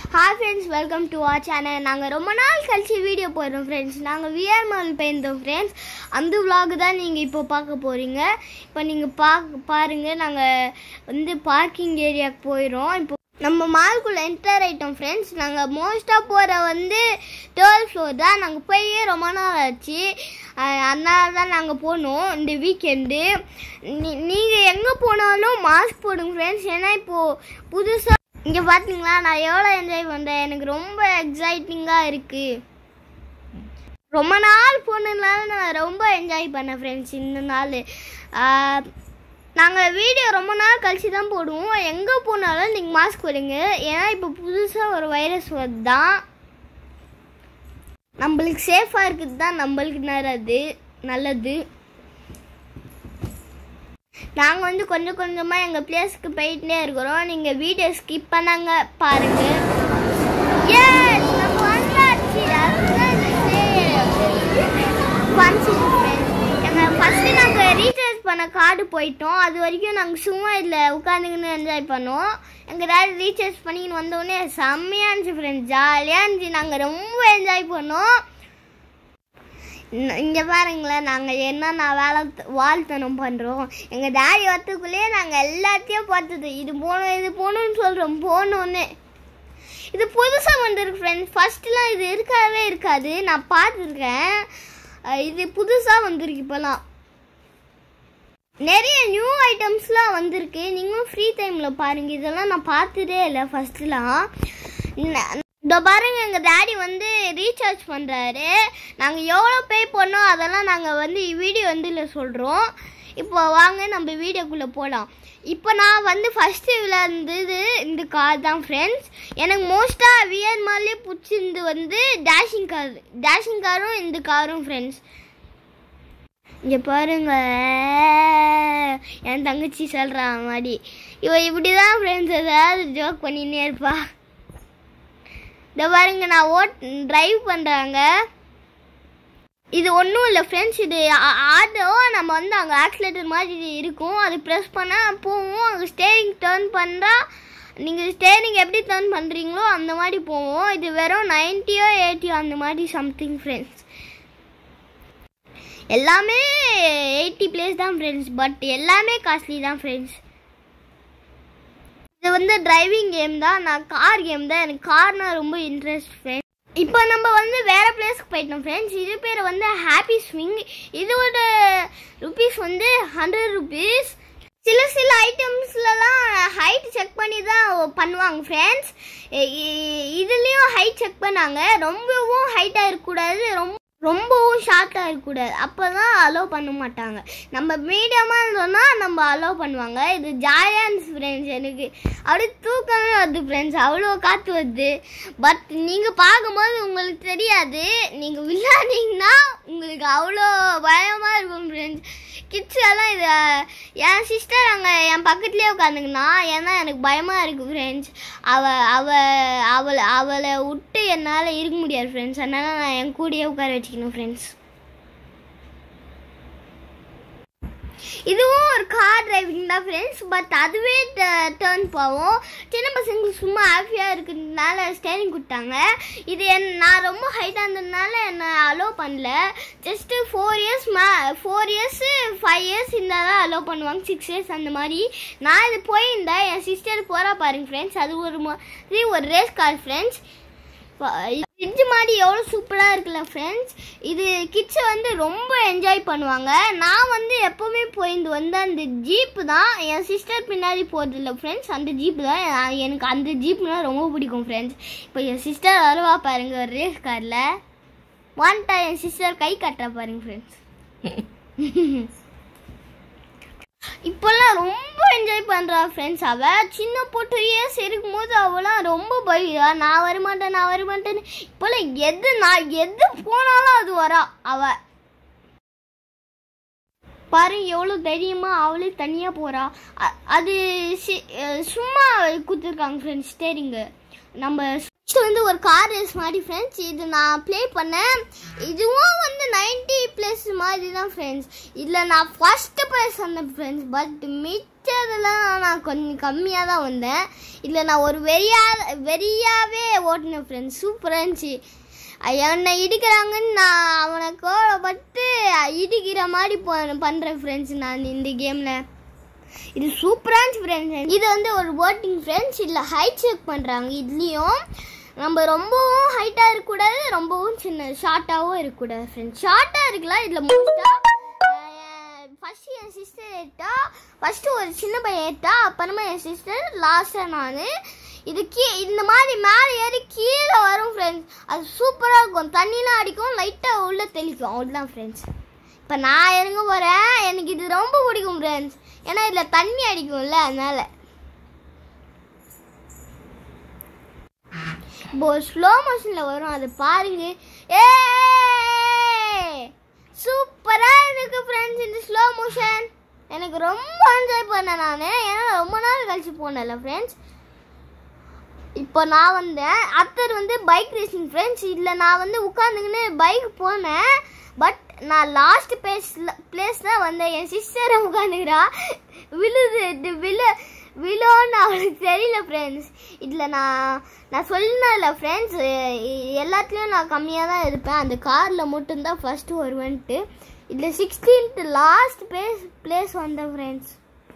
Hi friends welcome to our channel நாங்கள் ரொம்ப நாள் கழிச்சு வீடியோ போடுறோம் ஃப்ரெண்ட்ஸ் நாங்கள் விஆர் மால் போயிருந்தோம் ஃப்ரெண்ட்ஸ் அந்த vlog தான் நீங்கள் இப்போ பார்க்க போகிறீங்க இப்போ நீங்கள் பார்க்க பாருங்கள் நாங்கள் வந்து பார்க்கிங் ஏரியாவுக்கு போயிடும் இப்போ நம்ம மால்குள்ளே என்டர் ஆகிட்டோம் ஃப்ரெண்ட்ஸ் நாங்கள் மோஸ்ட்டாக போகிற வந்து தேர்ட் ஃப்ளோர் தான் நாங்கள் போயே ரொம்ப நாள் ஆச்சு அஹ் அதனால தான் நாங்கள் போனோம் இந்த வீக்கெண்டு நீங்கள் எங்கே போனாலும் மாஸ்க் போடுங்க ஃப்ரெண்ட்ஸ் ஏன்னா இப்போது புதுசாக இங்கே பார்த்தீங்களா நான் எவ்வளோ என்ஜாய் பண்ணுறேன் எனக்கு ரொம்ப எக்ஸைட்டிங்காக இருக்குது ரொம்ப நாள் போனதுனால நான் ரொம்ப என்ஜாய் பண்ணேன் ஃப்ரெண்ட்ஸ் இந்த நாள் நாங்கள் வீடியோ ரொம்ப நாள் கழிச்சு தான் போடுவோம் எங்கே போனாலும் நீங்கள் மாஸ்க் போடுங்க ஏன்னா இப்போ புதுசாக ஒரு வைரஸ் வருது தான் நம்மளுக்கு சேஃபாக இருக்குது தான் நம்மளுக்கு நல்லது நல்லது நாங்கள் வந்து கொஞ்சம் கொஞ்சமாக எங்கள் பிளேஸ்க்கு போயிட்டே இருக்கிறோம் நீங்கள் வீடியோ ஸ்கிப் பண்ணாங்க பாருங்க Yes, நம்ம வந்தாச்சு. அதுதான் fun city friends. எங்க ஃபர்ஸ்ட் நாங்கள் ரீசார்ஜ் பண்ண கார்டு போயிட்டோம் அது வரைக்கும் நாங்கள் சும்மா இதில் உட்காந்துக்கின்னு என்ஜாய் பண்ணோம் எங்கள் டேடி ரீசார்ஜ் பண்ணிக்கின்னு வந்தோடனே செம்மையாக இருந்துச்சு ஃப்ரெண்ட்ஸ் ஜாலியாக இருந்துச்சு நாங்கள் ரொம்ப என்ஜாய் பண்ணோம் இங்கே பாருங்களேன் நாங்கள் என்னென்ன வேலை வாழ்த்தனம் பண்ணுறோம் எங்கள் டேடி வரத்துக்குள்ளேயே நாங்கள் எல்லாத்தையும் பார்த்தது இது போகணும் இது போகணும்னு சொல்கிறோம் போகணுன்னு இது புதுசாக வந்திருக்கு ஃப்ரெண்ட்ஸ் ஃபஸ்ட்டுலாம் இது இருக்கவே இருக்காது நான் பார்த்துருக்கேன் அஹ் இது புதுசாக வந்திருக்கு இப்போலாம் நிறைய நியூ ஐட்டம்ஸ்லாம் வந்திருக்கு நீங்களும் ஃப்ரீ டைமில் பாருங்கள் இதெல்லாம் நான் பார்த்ததே இல்லை ஃபஸ்ட்டுலாம் இதோ பாருங்க எங்கள் டேடி வந்து ரீசார்ஜ் பண்ணுறாரு நாங்கள் எவ்வளோ பே பண்ணோம் அதெல்லாம் நாங்கள் வந்து வீடியோ வந்து இல்லை சொல்கிறோம் இப்போ வாங்க நம்ம வீடியோக்குள்ளே போகலாம் இப்போ நான் வந்து ஃபஸ்ட்டு விளையாண்டது இந்த கார் தான் ஃப்ரெண்ட்ஸ் எனக்கு மோஸ்ட்டாக வியர் மாலே பிடிச்சிருந்து வந்து டேஷிங் கார் டேஷிங் காரும் இந்த காரும் ஃப்ரெண்ட்ஸ் இங்கே பாருங்க என் தங்கச்சி சொல்கிறான் மாதிரி இவ இப்படி தான் ஃப்ரெண்ட்ஸ் ஏதாவது ஜோக் பண்ணினே இருப்பா இந்த பாருங்க நான் ஓட் டிரைவ் பண்ணுறாங்க இது ஒன்றும் இல்லை ஃப்ரெண்ட்ஸ் இது ஆட்டோ நம்ம வந்து அங்கே ஆக்சிலேட்டர் மாதிரி இருக்கும் அது ப்ரெஸ் பண்ணால் போவோம் அங்கே ஸ்டேரிங் டேர்ன் பண்ணால் நீங்கள் ஸ்டேரிங் எப்படி டேர்ன் பண்ணுறீங்களோ அந்த மாதிரி போவோம் இது வெறும் நைன்ட்டியோ எயிட்டியோ அந்த மாதிரி சம்திங் ஃப்ரெண்ட்ஸ் எல்லாமே எயிட்டி பிளேஸ் தான் ஃப்ரெண்ட்ஸ் பட் எல்லாமே காஸ்ட்லி தான் ஃப்ரெண்ட்ஸ் இது வந்து டிரைவிங் கேம் தான் நான் கார் கேம் தான் எனக்கு கார்னா ரொம்ப இன்ட்ரெஸ்ட் ஃப்ரெண்ட்ஸ் இப்போ நம்ம வந்து வேற பிளேஸ்க்கு போயிட்டோம் ஃப்ரெண்ட்ஸ் இது பேர் வந்து ஹாப்பி ஸ்விங் இதோட ருபீஸ் வந்து ஹண்ட்ரட் ருபீஸ் சில சில ஐட்டம்ஸ்லலாம் ஹைட் செக் பண்ணி தான் பண்ணுவாங்க ஃப்ரெண்ட்ஸ் இதுலேயும் ஹைட் செக் பண்ணாங்க ரொம்பவும் ஹைட்டாக இருக்கக்கூடாது ரொம்ப ரொம்பவும் ஷார்ட்டாக இருக்கக்கூடாது அப்போ தான் அலோவ் பண்ண மாட்டாங்க நம்ம மீடியமாக இருந்தோம்னா நம்ம அலோவ் பண்ணுவாங்க இது ஜாலியாக இருந்துச்சு ஃப்ரெண்ட்ஸ் எனக்கு அப்படியே தூக்கமே வருது ஃப்ரெண்ட்ஸ் அவ்வளோ காற்று வருது பட் நீங்கள் பார்க்கும்போது உங்களுக்கு தெரியாது நீங்கள் விளையாடிங்கன்னா உங்களுக்கு அவ்வளோ பயமாக இருக்கும் ஃப்ரெண்ட்ஸ் கிட்ஸ் எல்லாம் இது என் சிஸ்டர் அங்கே என் பக்கத்துலேயே உட்காந்துங்கண்ணா ஏன்னா எனக்கு பயமாக இருக்குது ஃப்ரெண்ட்ஸ் அவ அவ அவளை அவளை விட்டு என்னால் இருக்க முடியாது ஃப்ரெண்ட்ஸ் அதனால நான் என் கூடயே உட்கார வச்சுக்கணும் ஃப்ரெண்ட்ஸ் இதுவும் ஒரு கார் டிரைவிங் தான் ஃப்ரெண்ட்ஸ் பட் அதுவே டேர்ன் போவோம் சின்ன பசங்களுக்கு சும்மா ஹாப்பியாக இருக்கிறதுனால ஸ்டேரிங் கொடுத்தாங்க இது என் நான் ரொம்ப ஹைட்டாக இருந்ததுனால என்னை அலோவ் பண்ணல just four years may four years five years இருந்தால் தான் அலோவ் பண்ணுவாங்க சிக்ஸ் இயர்ஸ் அந்த மாதிரி நான் இது போயிருந்தேன் என் சிஸ்டர் போகிறா பாருங்க ஃப்ரெண்ட்ஸ் அது ஒரு மாதிரி ஒரு ரேஸ் கார் ஃப்ரெண்ட்ஸ் ஃப்ரிட்ஜ் மாதிரி எவ்வளோ சூப்பராக இருக்குல்ல ஃப்ரெண்ட்ஸ் இது கிட்ஸை வந்து ரொம்ப என்ஜாய் பண்ணுவாங்க நான் வந்து எப்போவுமே போயிருந்து வந்து அந்த ஜீப்பு தான் என் சிஸ்டர் பின்னாடி போகிறதில்ல ஃப்ரெண்ட்ஸ் அந்த ஜீப்பு தான் நான் எனக்கு அந்த ஜீப்னா ரொம்ப பிடிக்கும் ஃப்ரெண்ட்ஸ் இப்போ என் சிஸ்டர் வருவா பாருங்க ஒரு ரேஸ் காரில் ஒன் டைம் என் சிஸ்டர் கை கட்டுறா பாருங்க ஃப்ரெண்ட்ஸ் இப்போல்லாம் ரொம்ப என்ஜாய் பண்ணுறா ஃப்ரெண்ட்ஸ் அவள் சின்ன பொட்டு இயர்ஸ் இருக்கும்போது அவளாம் ரொம்ப பயா நான் வரமாட்டேன் நான் வரமாட்டேன்னு இப்போல்லாம் எது நான் எது போனாலும் அது வரா அவ பாருங்க எவ்வளோ தைரியமாக அவளே தனியாக போகிறா அது சி- அஹ் சும்மா கொடுத்துருக்காங்க ஃப்ரெண்ட்ஸ் ஸ்டேரிங்கு நம்ம நெக்ஸ்ட் வந்து ஒரு கார் ரேஸ் மாதிரி ஃப்ரெண்ட்ஸ் இது நான் ப்ளே பண்ணேன் இதுவும் வந்து நைன்டி ப்ளஸ் மாதிரி தான் ஃப்ரெண்ட்ஸ் இதில் நான் ஃபஸ்ட்டு ப்ரைஸ் வந்தேன் ஃப்ரெண்ட்ஸ் பட் மிச்ச ஃபஸ்ட்டு நான் கொஞ்சம் கம்மியாக தான் வந்தேன் இதில் நான் ஒரு வெறியா வெறியாவே ஓட்டினேன் ஃப்ரெண்ட்ஸ் சூப்பராக இருந்துச்சு என்னை இடிக்கிறாங்கன்னு நான் அவனை கோவப்பட்டு இடிக்கிற மாதிரி போ பண்ணுறேன் ஃப்ரெண்ட்ஸ் நான் இந்த கேமில் இது சூப்பராக இருந்துச்சு ஃப்ரெண்ட்ஸ் இது வந்து ஒரு போட்டிங் ஃப்ரெண்ட்ஸ் இதில் ஹைட் செக் பண்ணுறாங்க இதுலேயும் நம்ம ரொம்பவும் ஹைட்டாக இருக்கக்கூடாது ரொம்பவும் சின்ன ஷார்ட்டாகவும் இருக்கக்கூடாது ஃப்ரெண்ட்ஸ் ஷார்ட்டாக இருக்கலாம் இதில் மோஸ்ட்டாக ஃபஸ்ட்டு என் சிஸ்டர் ஏற்றா ஃபஸ்ட்டு ஒரு சின்ன பையன் ஏற்றா அப்புறமா என் சிஸ்டர் லாஸ்ட்டாக நான் இது கீ இந்த மாதிரி மேலே ஏறி கீழே வரும் ஃப்ரெண்ட்ஸ் அது சூப்பராக இருக்கும் தண்ணிலாம் அடிக்கும் லைட்டாக உள்ளே தெளிக்கும் அவ்வளோதான் ஃப்ரெண்ட்ஸ் இப்போ நான் இறங்க போகிறேன் எனக்கு இது ரொம்ப பிடிக்கும் ஃப்ரெண்ட்ஸ் ஏன்னா இதில் தண்ணி அடிக்கும்ல அதனால இப்போ ஸ்லோ மோஷனில் வரும் அது பாருங்க ஏ சூப்பராக இருக்கு ஃப்ரெண்ட்ஸ் இந்த ஸ்லோ மோஷன் எனக்கு ரொம்ப என்ஜாய் பண்ணேன் நான் ஏன்னா ரொம்ப நாள் கழிச்சு போனேன்ல ஃப்ரெண்ட்ஸ் இப்போ நான் வந்தேன் அத்தர் வந்து பைக் ரேசிங் ஃப்ரெண்ட்ஸ் இதில் நான் வந்து உட்காந்துக்கின்னு பைக் போனேன் பட் நான் லாஸ்ட் பிளேஸில் பிளேஸ் தான் வந்தேன் என் சிஸ்டரை உட்காந்துக்கிறா விழுது இது விழு விழோன்னு அவளுக்கு தெரியல ஃப்ரெண்ட்ஸ் இதில் நான் நான் சொன்னேன்ல ஃப்ரெண்ட்ஸ் எல்லாத்துலேயும் நான் கம்மியாக தான் இருப்பேன் அந்த காரில் மட்டும்தான் ஃபஸ்ட்டு வருவேன்ட்டு இதில் சிக்ஸ்டீன்த் லாஸ்ட் பிளேஸ் பிளேஸ் வந்தேன் ஃப்ரெண்ட்ஸ்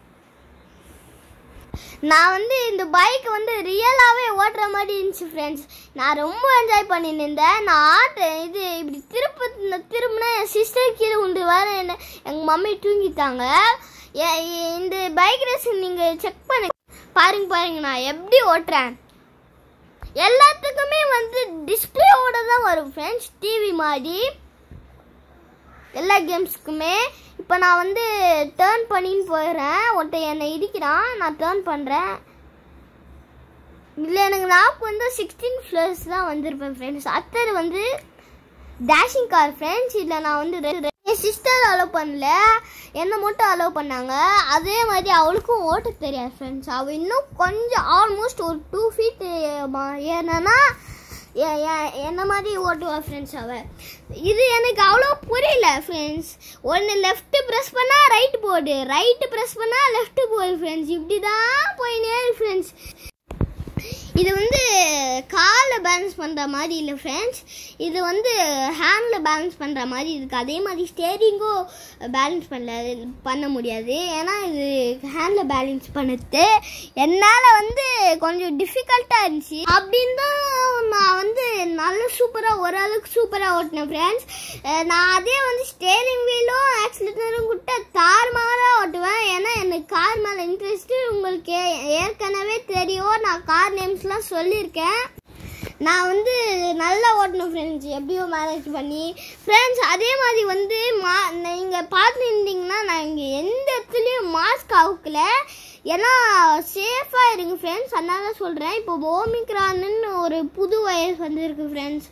நான் வந்து இந்த பைக் வந்து ரியலாகவே ஓட்டுற மாதிரி இருந்துச்சு ஃப்ரெண்ட்ஸ் நான் ரொம்ப என்ஜாய் பண்ணிட்டு இருந்தேன் நான் ஆட்ட இது இப்படி திருப்ப திரும்பினா என் சிஸ்டர் கீழே உண்டு வர என்ன எங்கள் மம்மி தூங்கிட்டாங்க எ- இந்த பைக் ரேஸ் நீங்கள் செக் பண்ணு பாருங்க பாருங்க நான் எப்படி ஓட்டுறேன் எல்லாத்துக்குமே வந்து டிஸ்பிளேவோட தான் வரும் ஃப்ரெண்ட்ஸ் டிவி மாதிரி எல்லா கேம்ஸ்க்குமே இப்போ நான் வந்து டேர்ன் பண்ணின்னு போயிடுறேன் ஒருத்தன் என்னை இடிக்கிறான் நான் டேர்ன் பண்ணுறேன் இல்லை எனக்கு நாக்கு வந்து சிக்ஸ்டீன் ஃப்ளோர்ஸ் தான் வந்திருப்பேன் ஃப்ரெண்ட்ஸ் அத்தர் வந்து டேஷிங் கார் ஃப்ரெண்ட்ஸ் இதில் நான் வந்து ரெ- ரெ- என் சிஸ்டர் அலோவ் பண்ணல என்னை மட்டும் அலோவ் பண்ணாங்க அதே மாதிரி அவளுக்கும் ஓட்ட தெரியாது ஃப்ரெண்ட்ஸ் அவள் இன்னும் கொஞ்சம் ஆல்மோஸ்ட் ஒரு டூ ஃபீட் ஏன்னா எ- எ- என்ன மாதிரி ஓட்டுவா ஃப்ரெண்ட்ஸ் அவ இது எனக்கு அவ்வளோ புரியல ஃப்ரெண்ட்ஸ் ஒன்று லெஃப்ட் ப்ரெஸ் பண்ணால் ரைட் போடு ரைட்டு ப்ரெஸ் பண்ணால் லெஃப்ட் போடு ஃப்ரெண்ட்ஸ் இப்படி தான் போயினே ஃப்ரெண்ட்ஸ் இது வந்து காலில் பேலன்ஸ் பண்ணுற மாதிரி இல்லை ஃப்ரெண்ட்ஸ் இது வந்து ஹேண்டில் பேலன்ஸ் பண்ணுற மாதிரி இருக்குது அதே மாதிரி ஸ்டேரிங்கும் பேலன்ஸ் பண்ணல பண்ண முடியாது ஏன்னா இது ஹேண்டில் பேலன்ஸ் பண்ணது என்னால் வந்து கொஞ்சம் டிஃபிகல்ட்டாக இருந்துச்சு அப்படின்னு தான் நான் வந்து நல்ல சூப்பராக ஓரளவுக்கு சூப்பராக ஓட்டினேன் ஃப்ரெண்ட்ஸ் நான் அதே வந்து ஸ்டேரிங் வீலும் ஆக்சிலேட்டரும் கிட்ட தாறுமாறாக ஓட்டுவேன் ஏன்னா எனக்கு கார் மேலே இன்ட்ரெஸ்ட்டு உங்களுக்கு ஏ- ஏற்கனவே தெரியும் நான் கார் நேம்ஸ்லாம் சொல்லியிருக்கேன் நான் வந்து நல்லா ஓட்டணும் ஃப்ரெண்ட்ஸ் எப்படியோ மேனேஜ் பண்ணி ஃப்ரெண்ட்ஸ் அதே மாதிரி வந்து மா நீங்கள் பார்த்துருந்தீங்கன்னா நான் இங்கே எந்த இடத்துலையும் மாஸ்க் அவுக்கல ஏன்னா சேஃபாக இருங்க ஃப்ரெண்ட்ஸ் அதனால சொல்கிறேன் இப்போ ஓமிக்ரான்னு ஒரு புது வைரஸ் வந்திருக்கு ஃப்ரெண்ட்ஸ்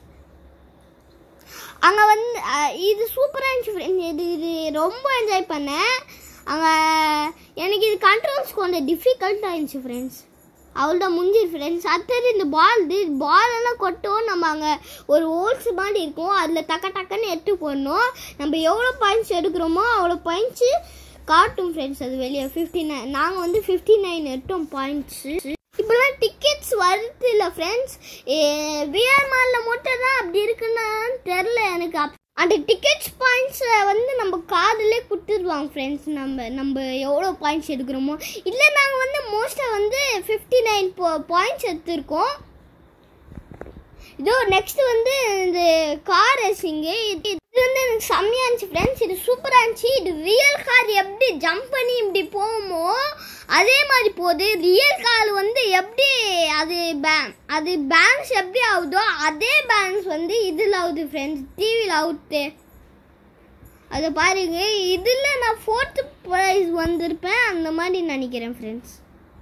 அங்கே வந்து அஹ், இது சூப்பராக இருந்துச்சு ஃப்ரெண்ட்ஸ் இது இது ரொம்ப என்ஜாய் பண்ணேன் அங்கே எனக்கு இது கண்ட்ரோல்ஸ் கொஞ்சம் டிஃபிகல்ட்டாக இருந்துச்சு ஃப்ரெண்ட்ஸ் அவ்வளோதான் முடிஞ்சிரு ஃப்ரெண்ட்ஸ் அடுத்தது இந்த பால் பால் எல்லாம் கொட்டும் நம்ம அங்கே ஒரு ஹோல்ஸ் மாதிரி இருக்கும் அதில் டக்க டக்குன்னு எடுத்து போடணும் நம்ம எவ்வளோ பாயிண்ட்ஸ் எடுக்கிறோமோ அவ்வளோ பாயிண்ட்ஸு காட்டும் ஃப்ரெண்ட்ஸ் அது வெளியே ஃபிஃப்டி நைன் நாங்கள் வந்து ஃபிஃப்டி நைன் எடுத்தோம் பாயிண்ட்ஸு இப்போலாம் டிக்கெட்ஸ் வருது இல்லை ஃப்ரெண்ட்ஸ் விஆர் மாலில் மட்டும் தான் அப்படி இருக்குன்னு தெரில எனக்கு அப்- அந்த டிக்கெட்ஸ் பாயிண்ட்ஸை வந்து நம்ம கார்டுலே கொடுத்துருவாங்க ஃப்ரெண்ட்ஸ் நம்ம நம்ம எவ்வளோ பாயிண்ட்ஸ் எடுக்கிறோமோ இல்லை நாங்கள் வந்து மோஸ்ட்டாக வந்து ஃபிஃப்டி நைன் பாயிண்ட்ஸ் எடுத்திருக்கோம் இதோ நெக்ஸ்ட் வந்து இந்த கார் ரேசிங்கு இது வந்து எனக்கு செம்மையாக இருந்துச்சு ஃப்ரெண்ட்ஸ் இது சூப்பராக இருந்துச்சு இது ரியல் கார் எப்படி ஜம்ப் பண்ணி இப்படி போகுமோ அதே மாதிரி போகுது ரியல் கார் வந்து எப்படி அது பே அது பேலன்ஸ் எப்படி ஆகுதோ அதே பேலன்ஸ் வந்து இதில் ஆகுது ஃப்ரெண்ட்ஸ் டிவியில் ஆகுது அதை பாருங்க இதில் நான் ஃபோர்த்து ப்ரைஸ் வந்திருப்பேன் அந்த மாதிரி நினைக்கிறேன் ஃப்ரெண்ட்ஸ்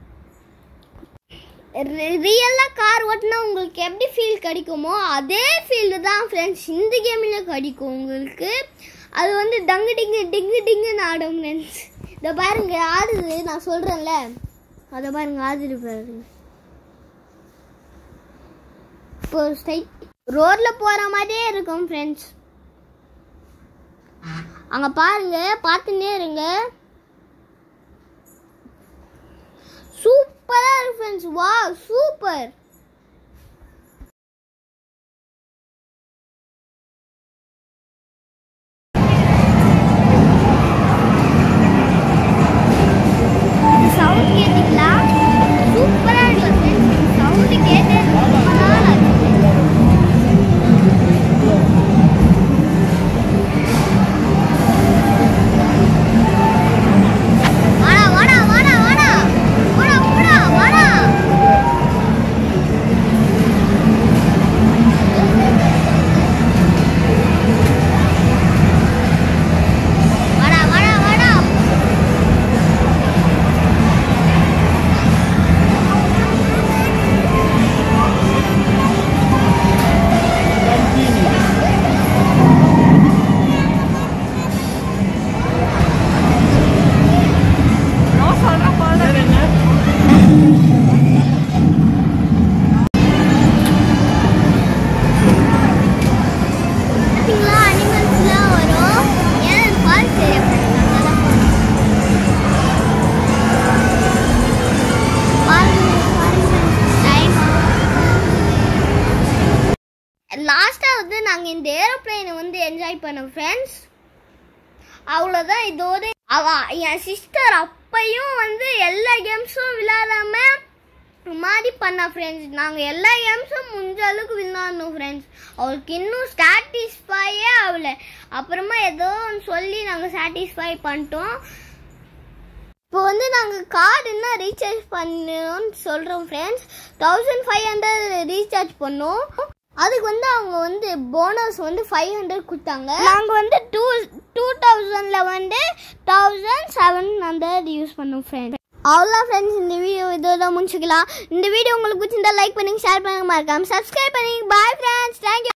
ரியலாக கார் ஓட்டினா உங்களுக்கு எப்படி ஃபீல் கிடைக்குமோ அதே ஃபீல்டு தான் ஃப்ரெண்ட்ஸ் இந்த கேமில் கிடைக்கும் உங்களுக்கு அது வந்து டங்கு டிங்கு டிங்கு டிங்குன்னு ஆடும் ஃப்ரெண்ட்ஸ் இதை பாருங்க ஆடுது நான் சொல்கிறேன்ல அதை பாருங்க ஆடுது பாருங்க இப்போ ஸ்ட்ரைட் ரோட்டில் போகிற மாதிரியே இருக்கும் ஃப்ரெண்ட்ஸ் அங்கே பாருங்க பார்த்துன்னே இருங்க சூப்பரா இருக்கு ஃப்ரெண்ட்ஸ் வா சூப்பர் சவுண்ட் கேட்டீங்களா சூப்பரா இருக்கு ஃப்ரெண்ட்ஸ் சவுண்ட் கேட்டு ரொம்ப நாள் ஆச்சு வாடா வாடா வாடா வாடா போடா போடா வாடா வாடா வாடா வாடா பார்த்தீங்களா அனிமல்ஸ்லாம் வரும் ஏன் ஃபால்ஸ் ஏரியா லாஸ்ட்டாக வந்து நாங்கள் இந்த ஏரோப்ளைனை வந்து என்ஜாய் பண்ணோம் ஃப்ரெண்ட்ஸ் அவ்வளோதான் இதோட அவ என் சிஸ்டர் அப்பையும் வந்து எல்லா கேம்ஸும் விளையாடாம ஒரு மாதிரி பண்ணா ஃப்ரெண்ட்ஸ் நாங்கள் எல்லா கேம்ஸும் முடிஞ்ச அளவுக்கு விளையாடணும் ஃப்ரெண்ட்ஸ் அவளுக்கு இன்னும் சாட்டிஸ்ஃபையே ஆகல அப்புறமா ஏதோ ஒன்று சொல்லி நாங்கள் சாட்டிஸ்ஃபை பண்ணிட்டோம் இப்போ வந்து நாங்கள் கார்டு என்ன ரீசார்ஜ் பண்ணணும்னு சொல்கிறோம் friends thousand five hundred recharge பண்ணோம் அதுக்கு வந்து அவங்க வந்து போனஸ் வந்து ஃபைவ் ஹண்ட்ரட் கொடுத்தாங்க நாங்கள் வந்து டூ டூ தௌசண்டில் வந்து தௌசண்ட் செவன் ஹண்ட்ரட் யூஸ் பண்ணோம் ஃப்ரெண்ட்ஸ் அவ்வளோ ஃப்ரெண்ட்ஸ் இந்த வீடியோ இதோட முடிச்சுக்கலாம் இந்த வீடியோ உங்களுக்கு பிடிச்சிருந்தா லைக் பண்ணுங்க ஷேர் பண்ணுங்க மறக்காம சப்ஸ்கிரைப் பண்ணுங்க பாய்